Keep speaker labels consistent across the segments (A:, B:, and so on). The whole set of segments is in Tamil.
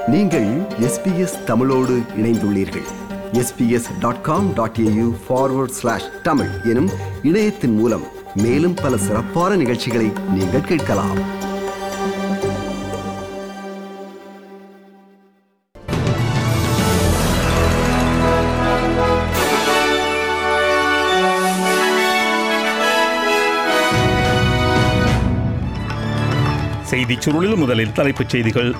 A: நீங்கள் எஸ்பிஎஸ் தமிழோடு இணைந்துள்ளீர்கள் SBS dot com dot AU forward slash Tamil எனும் இணையத்தின் மூலம் மேலும் பல சிறப்பான நிகழ்ச்சிகளை நீங்கள் கேட்கலாம்
B: செய்திச் சுருளில் முதலில் தலைப்புச் செய்திகள்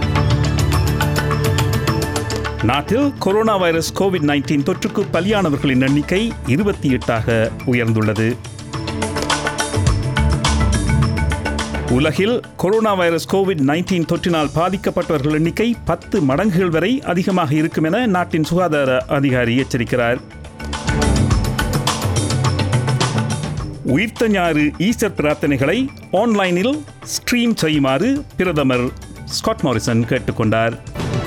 B: நாட்டில் கொரோனா வைரஸ் கோவிட் நைன்டீன் தொற்றுக்கு பலியானவர்களின் எண்ணிக்கை இருபத்தி எட்டாக உயர்ந்துள்ளது உலகில் கொரோனா வைரஸ் கோவிட் நைன்டீன் தொற்றினால் பாதிக்கப்பட்டவர்கள் எண்ணிக்கை பத்து மடங்குகள் வரை அதிகமாக இருக்கும் என நாட்டின் சுகாதார அதிகாரி எச்சரிக்கிறார் உயிர்த்த ஞாறு ஈஸ்டர் பிரார்த்தனைகளை ஆன்லைனில் ஸ்ட்ரீம் செய்யுமாறு பிரதமர் ஸ்காட் மாரிசன் கேட்டுக்கொண்டார்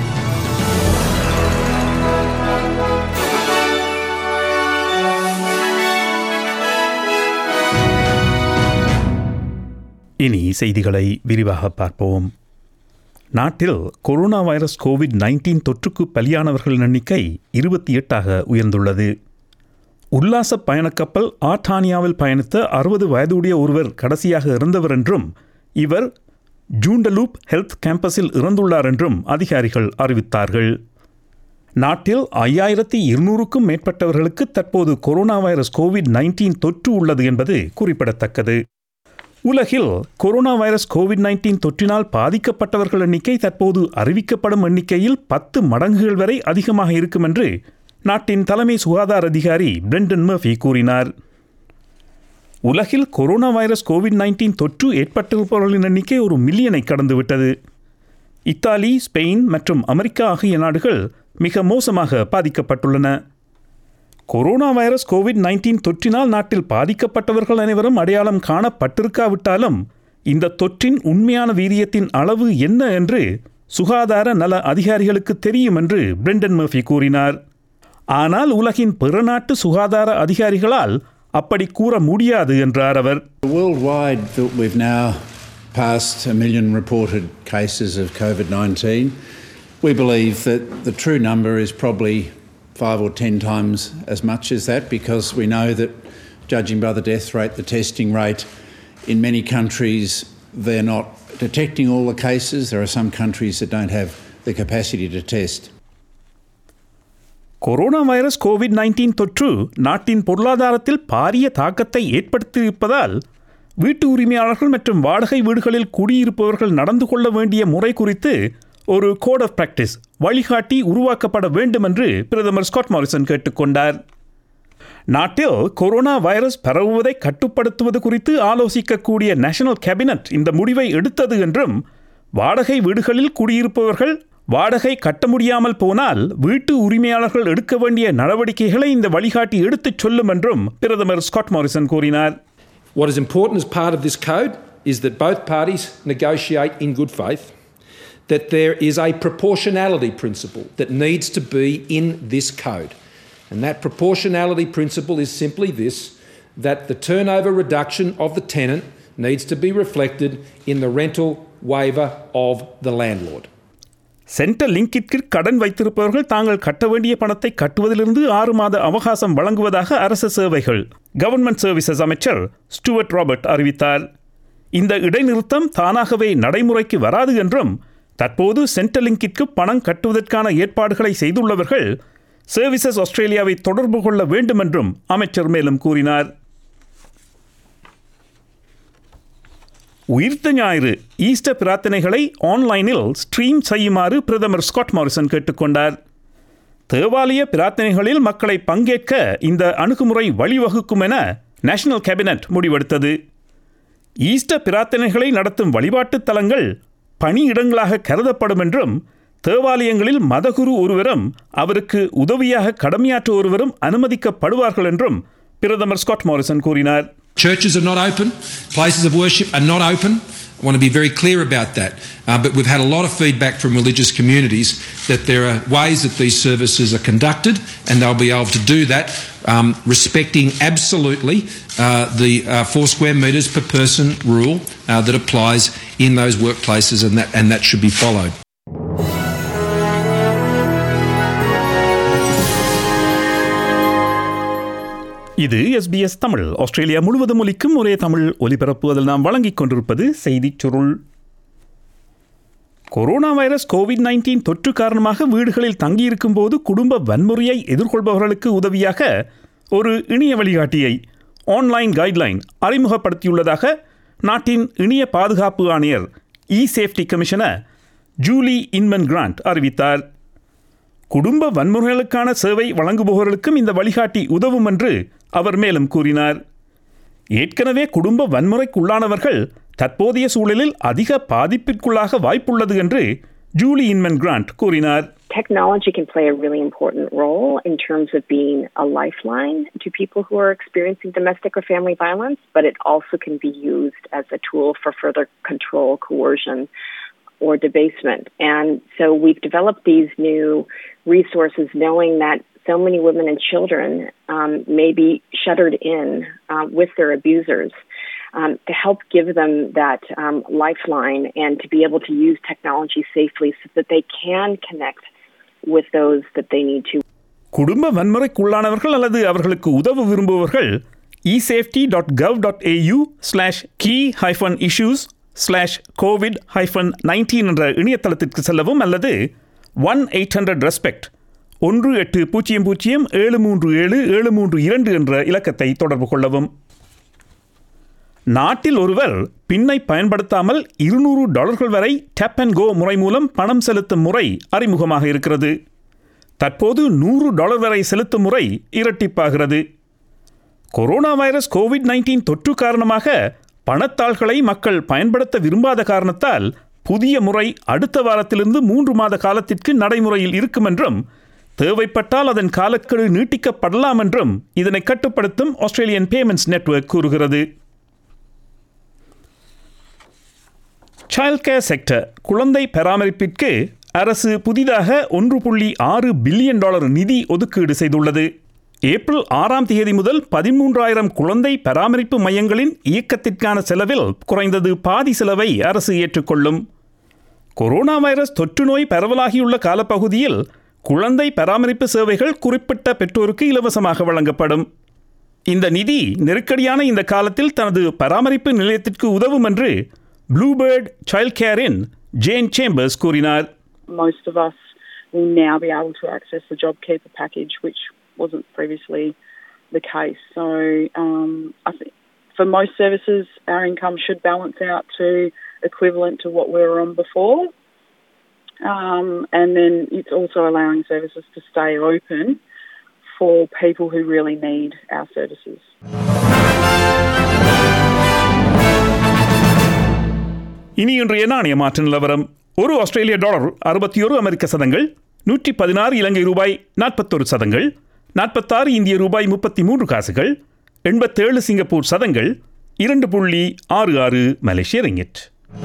B: இனி செய்திகளை விரிவாக பார்ப்போம் நாட்டில் கொரோனா வைரஸ் கோவிட் நைன்டீன் தொற்றுக்கு பலியானவர்களின் எண்ணிக்கை இருபத்தி எட்டாக உயர்ந்துள்ளது உல்லாச பயணக்கப்பல் ஆர்டானியாவில் பயணித்த அறுபது வயதுடைய ஒருவர் கடைசியாக இறந்தவர் என்றும் இவர் ஜூண்டலூப் ஹெல்த் கேம்பஸில் இறந்துள்ளார் என்றும் அதிகாரிகள் அறிவித்தார்கள் நாட்டில் ஐயாயிரத்தி இருநூறுக்கும் மேற்பட்டவர்களுக்கு தற்போது கொரோனா வைரஸ் கோவிட் நைன்டீன் தொற்று உள்ளது என்பது குறிப்பிடத்தக்கது உலகில் கொரோனா வைரஸ் கோவிட் நைன்டீன் தொற்றினால் பாதிக்கப்பட்டவர்கள் எண்ணிக்கை தற்போது அறிவிக்கப்படும் எண்ணிக்கையில் பத்து மடங்குகள் வரை அதிகமாக இருக்கும் என்று நாட்டின் தலைமை சுகாதார அதிகாரி பிரெண்டன் மர்ஃபி கூறினார் உலகில் கொரோனா வைரஸ் கோவிட் நைன்டீன் தொற்று ஏற்பட்டிருப்பவர்களின் எண்ணிக்கை ஒரு மில்லியனை கடந்துவிட்டது இத்தாலி ஸ்பெயின் மற்றும் அமெரிக்கா ஆகிய நாடுகள் மிக மோசமாக பாதிக்கப்பட்டுள்ளன கொரோனா வைரஸ் கோவிட் நைன்டீன் தொற்றினால் நாட்டில் பாதிக்கப்பட்டவர்கள் அனைவரும் அடையாளம் காணப்பட்டிருக்காவிட்டாலும் இந்த தொற்றின் உண்மையான வீரியத்தின் அளவு என்ன என்று சுகாதார நல அதிகாரிகளுக்கு தெரியும் என்று பிரெண்டன் மர்ஃபி கூறினார் ஆனால் உலகின் பிற நாட்டு சுகாதார அதிகாரிகளால் அப்படி கூற முடியாது என்றார் அவர்
C: Worldwide, that we've now passed a million reported cases of COVID 19. We believe that the true number is probably five or ten times as much as that because we know that, judging by the death rate, the testing rate, in many countries, they're not detecting all the cases. There are some countries that don't have the capacity to test.
B: Corona virus Covid nineteen தொற்று நாட்டின் பொருளாதாரத்தில் பாரிய தாக்கத்தை ஏற்படுத்தியிருப்பதால் வீட்டு உரிமையாளர்கள் மற்றும் வாடகை வீடுகளில் குடியிருப்பவர்கள் நடந்து கொள்ள வேண்டிய முறை குறித்து ஒரு கோட் ஆஃப் பிராக்டிஸ் வழிகாட்டி உருவாக்கப்பட வேண்டும் என்று பிரதமர் ஸ்காட் மாரிசன் கேட்டுக்கொண்டார் நாட்டில் கொரோனா வைரஸ் பரவுவதை கட்டுப்படுத்துவது குறித்து ஆலோசிக்கக்கூடிய நேஷனல் கேபினட் இந்த முடிவை எடுத்தது என்றும் வாடகை வீடுகளில் குடியிருப்பவர்கள் வாடகை கட்ட முடியாமல் போனால் வீட்டு உரிமையாளர்கள் எடுக்க வேண்டிய நடவடிக்கைகளை இந்த வழிகாட்டி எடுத்துச் சொல்லும் என்றும் பிரதமர் ஸ்காட் மாரிசன் கூறினார்
D: What is important as part of this code is that both parties negotiate in good faith, that there is a proportionality principle that needs to be in this code. And that proportionality principle is simply this that the turnover reduction of the tenant needs to be reflected in the rental waiver of the landlord.
B: சென்ட்ரல் லிங்கிற்கு கடன் வைத்திருப்பவர்கள் தாங்கள் கட்ட வேண்டிய பணத்தை கட்டுவதிலிருந்து ஆறு மாத அவகாசம் வழங்குவதாக அரசு சேவைகள் கவர்மெண்ட் சர்வீசஸ் அமைச்சர் ஸ்டுவர்ட் ராபர்ட் அறிவித்தார் இந்த இடைநிறுத்தம் தானாகவே நடைமுறைக்கு வராது என்றும் தற்போது சென்ட்ரல் லிங்கிற்கு பணம் கட்டுவதற்கான ஏற்பாடுகளை செய்துள்ளவர்கள் சர்வீசஸ் ஆஸ்திரேலியாவை தொடர்பு கொள்ள வேண்டும் என்றும் அமைச்சர் மேலும் கூறினார் உயிர்த்த ஞாயிறு ஈஸ்டர் பிரார்த்தனைகளை ஆன்லைனில் ஸ்ட்ரீம் செய்யுமாறு பிரதமர் ஸ்காட் மாரிசன் கேட்டுக்கொண்டார் தேவாலய பிரார்த்தனைகளில் மக்களை பங்கேற்க இந்த அணுகுமுறை வழிவகுக்கும் என நேஷனல் கேபினட் முடிவெடுத்தது ஈஸ்டர் பிரார்த்தனைகளை நடத்தும் வழிபாட்டுத் தலங்கள் பணியிடங்களாக கருதப்படும் என்றும் தேவாலயங்களில் மதகுரு ஒருவரும் அவருக்கு உதவியாக கடமையாற்ற ஒருவரும் அனுமதிக்கப்படுவார்கள் என்றும் பிரதமர் ஸ்காட் மாரிசன் கூறினார்
E: Churches are not open, places of worship are not open. I want to be very clear about that. Uh, but we've had a lot of feedback from religious communities that there are ways that these services are conducted, and they'll be able to do that um, respecting absolutely uh, the uh, four square metres per person rule uh, that applies in those workplaces, and that, and that should be followed.
B: இது எஸ்பிஎஸ் தமிழ் ஆஸ்திரேலியா முழுவதும் ஒலிக்கும் ஒரே தமிழ் ஒலிபரப்புவதில் நாம் வழங்கிக் கொண்டிருப்பது செய்திச் சுருள் கொரோனா வைரஸ் கோவிட் நைன்டீன் தொற்று காரணமாக வீடுகளில் தங்கியிருக்கும் போது குடும்ப வன்முறையை எதிர்கொள்பவர்களுக்கு உதவியாக ஒரு இணைய வழிகாட்டியை ஆன்லைன் கைட்லைன் அறிமுகப்படுத்தியுள்ளதாக நாட்டின் இணைய பாதுகாப்பு ஆணையர் e safety commissioner Julie Inman Grant அறிவித்தார் குடும்ப வன்முறைகளுக்கான சேவை வழங்குபவர்களுக்கும் இந்த வழிகாட்டி உதவும் என்று அவர் மேலும் கூறினார் ஏற்கனவே குடும்ப வன்முறைக்குள்ளானவர்கள் தற்போதைய சூழலில் அதிக பாதிப்பிற்குள்ளாக வாய்ப்புள்ளது என்று ஜூலி இன்மன் கிராண்ட் கூறினார்
F: Technology can play a really important role in terms of being a lifeline to people who are experiencing domestic or family violence, but it also can be used as a tool for further control, coercion, or debasement. And so we've developed these new resources knowing that so many women and children um, may be shuttered in uh, with their abusers. Um, to help give them that um, lifeline and to be able to use technology safely so that they can connect with those that they need to.
B: குடும்ப வன்முறைக்குள்ளானவர்கள் அல்லது அவர்களுக்கு உதவ விரும்புபவர்கள் eSafety dot gov dot AU slash key hyphen issues slash Covid hyphen nineteen என்ற இணையதளத்திற்கு செல்லவும் அல்லது ஒன் எயிட் ஹண்ட்ரட் ரெஸ்பெக்ட் ஒன்று எட்டு பூஜ்ஜியம் பூஜ்ஜியம் ஏழு மூன்று ஏழு ஏழு மூன்று இரண்டு என்ற இலக்கத்தை தொடர்பு கொள்ளவும் நாட்டில் ஒருவர் பின்னை பயன்படுத்தாமல் இருநூறு டாலர்கள் வரை டேப் அண்ட் கோ முறை மூலம் பணம் செலுத்தும் முறை அறிமுகமாக இருக்கிறது தற்போது நூறு டாலர் வரை செலுத்தும் முறை இரட்டிப்பாகிறது கொரோனா வைரஸ் கோவிட் நைன்டீன் தொற்று காரணமாக பணத்தாள்களை மக்கள் பயன்படுத்த விரும்பாத காரணத்தால் புதிய முறை அடுத்த வாரத்திலிருந்து மூன்று மாத காலத்திற்கு நடைமுறையில் இருக்கும் என்றும் தேவைப்பட்டால் அதன் காலக்கெடு நீட்டிக்கப்படலாம் என்றும் இதனை கட்டுப்படுத்தும் ஆஸ்திரேலியன் பேமெண்ட்ஸ் நெட்வொர்க் கூறுகிறது சைல்ட் கேர் செக்டர் குழந்தை பராமரிப்பிற்கு அரசு புதிதாக ஒன்று புள்ளி ஆறு பில்லியன் டாலர் நிதி ஒதுக்கீடு செய்துள்ளது ஏப்ரல் ஆறாம் தேதி முதல் பதிமூன்றாயிரம் குழந்தை பராமரிப்பு மையங்களின் இயக்கத்திற்கான செலவில் குறைந்தது பாதி செலவை அரசு ஏற்றுக்கொள்ளும் கொரோனா வைரஸ் தொற்று நோய் பரவலாகியுள்ள காலப்பகுதியில் குழந்தை பராமரிப்பு சேவைகள் குறிப்பிட்ட பெற்றோருக்கு இலவசமாக வழங்கப்படும் இந்த நிதி நெருக்கடியான இந்த காலத்தில் தனது பராமரிப்பு நிலையத்திற்கு உதவும் என்று ப்ளூபேர்ட் சைல்ட் கேரின் ஜேன் சேம்பர்ஸ் கூறினார்
G: most of us will now be able to access the JobKeeper package, which wasn't previously the case. So um, I think for most services, our income should balance out to equivalent to what we were on before. Um, and then it's also allowing services to stay open for people who really need our services.
B: இனி இன்றைய நாணய மாற்று நிலவரம் ஒரு ஆஸ்திரேலிய டாலர் அறுபத்தி ஒரு அமெரிக்க சதங்கள் நூற்றி பதினாறு இலங்கை ரூபாய் நாற்பத்தொரு சதங்கள் நாற்பத்தாறு இந்திய ரூபாய் முப்பத்தி மூன்று காசுகள் எண்பத்தேழு சிங்கப்பூர் சதங்கள் இரண்டு புள்ளி ஆறு ஆறு மலேசிய ரிங்கிட்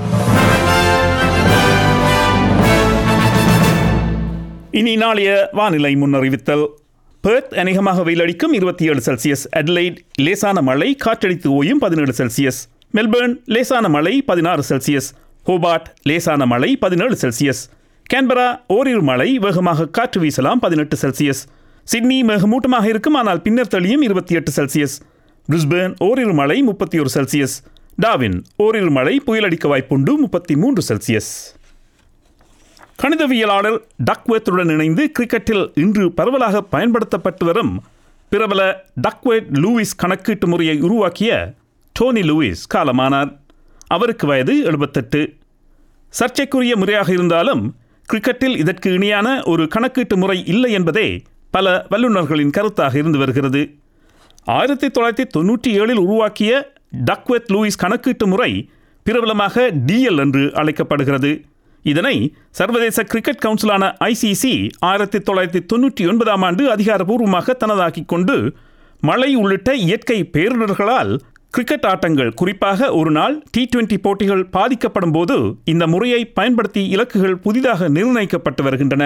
B: இனி நாளைய வானிலை முன்னறிவித்தல் பெர்த் அநேகமாக வெயிலடிக்கும் இருபத்தி ஏழு செல்சியஸ் அட்லைட் லேசான மழை காற்றடித்து ஓயும் பதினேழு செல்சியஸ் மெல்பர்ன் லேசான மழை பதினாறு செல்சியஸ் ஹோபார்ட் லேசான மழை பதினேழு செல்சியஸ் கேன்பரா ஓரிரு மழை வேகமாக காற்று வீசலாம் பதினெட்டு செல்சியஸ் சிட்னி மேகமூட்டமாக இருக்கும் ஆனால் பின்னர் தெளியும் இருபத்தி எட்டு செல்சியஸ் பிரிஸ்பேர்ன் ஓரிரு மழை முப்பத்தி ஒரு செல்சியஸ் டாவின் ஓரிரு மழை புயலடிக்க வாய்ப்புண்டு முப்பத்தி மூன்று செல்சியஸ் கணிதவியலாளர் டக்வேத்துடன் இணைந்து கிரிக்கெட்டில் இன்று பரவலாக பயன்படுத்தப்பட்டு வரும் பிரபல டக்வேட் லூயிஸ் கணக்கீட்டு முறையை உருவாக்கிய டோனி லூயிஸ் காலமானார் அவருக்கு வயது எழுபத்தெட்டு சர்ச்சைக்குரிய முறையாக இருந்தாலும் கிரிக்கெட்டில் இதற்கு இணையான ஒரு கணக்கீட்டு முறை இல்லை என்பதே பல வல்லுநர்களின் கருத்தாக இருந்து வருகிறது ஆயிரத்தி தொள்ளாயிரத்தி தொண்ணூற்றி ஏழில் உருவாக்கிய டக்வெத் லூயிஸ் கணக்கீட்டு முறை பிரபலமாக டிஎல் என்று அழைக்கப்படுகிறது இதனை சர்வதேச கிரிக்கெட் கவுன்சிலான ஐசிசி ஆயிரத்தி தொள்ளாயிரத்தி தொண்ணூற்றி ஒன்பதாம் ஆண்டு அதிகாரப்பூர்வமாக தனதாக்கிக் கொண்டு மழை உள்ளிட்ட இயற்கை பேரிடர்களால் கிரிக்கெட் ஆட்டங்கள் குறிப்பாக ஒரு நாள் டி டுவெண்டி போட்டிகள் பாதிக்கப்படும் போது இந்த முறையை பயன்படுத்தி இலக்குகள் புதிதாக நிர்ணயிக்கப்பட்டு வருகின்றன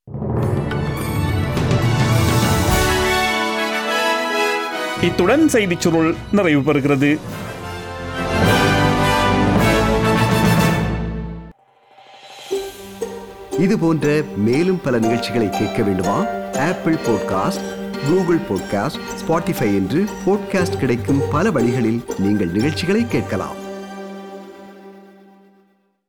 B: இத்துடன் செய்திச் சுருள் நிறைவு பெறுகிறது
A: இது போன்ற மேலும் பல நிகழ்ச்சிகளை கேட்க வேண்டுமா Apple podcast Google podcast Spotify என்று பாட்காஸ்ட் கிடைக்கும் பல வழிகளில் நீங்கள் நிகழ்ச்சிகளை கேட்கலாம்